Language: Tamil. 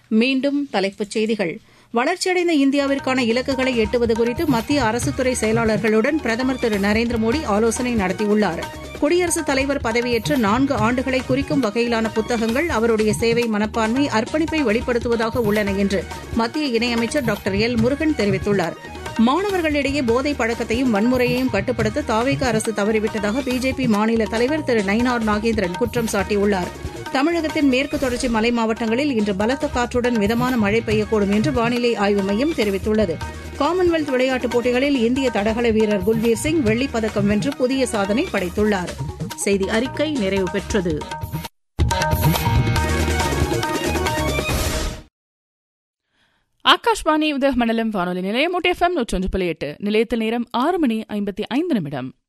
மீண்டும் தலைப்புச் செய்திகள் வளர்ச்சியடைந்த இந்தியாவிற்கான இலக்குகளை எட்டுவது குறித்து மத்திய அரசுத்துறை செயலாளர்களுடன் பிரதமர் திரு நரேந்திர மோடி ஆலோசனை நடத்தியுள்ளார் குடியரசுத் தலைவர் பதவியேற்று நான்கு ஆண்டுகளை குறிக்கும் வகையிலான புத்தகங்கள் அவருடைய சேவை மனப்பான்மை அர்ப்பணிப்பை வெளிப்படுத்துவதாக உள்ளன என்று மத்திய இணையமைச்சர் டாக்டர் எல் முருகன் தெரிவித்துள்ளார் மாணவர்களிடையே போதை பழக்கத்தையும் வன்முறையையும் கட்டுப்படுத்த தாவேக அரசு தவறிவிட்டதாக பிஜேபி மாநில தலைவர் திரு நயினார் நாகேந்திரன் குற்றம் சாட்டியுள்ளார் தமிழகத்தின் மேற்கு தொடர்ச்சி மலை மாவட்டங்களில் இன்று பலத்த காற்றுடன் மிதமான மழை பெய்யக்கூடும் என்று வானிலை ஆய்வு மையம் தெரிவித்துள்ளது காமன்வெல்த் விளையாட்டுப் போட்டிகளில் இந்திய தடகள வீரர் குல்வீர் சிங் வெள்ளிப் பதக்கம் வென்று புதிய சாதனை படைத்துள்ளார் செய்தி அறிக்கை நிறைவு பெற்றது ஆகாஷ்வாணி உதகமண்டலம் வானொலி நிலையம் எஃப்எம் நூற்றொன்று புள்ளி எட்டு நிலையத்தில் நேரம் ஆறு மணி ஐம்பத்தி ஐந்து நிமிடம்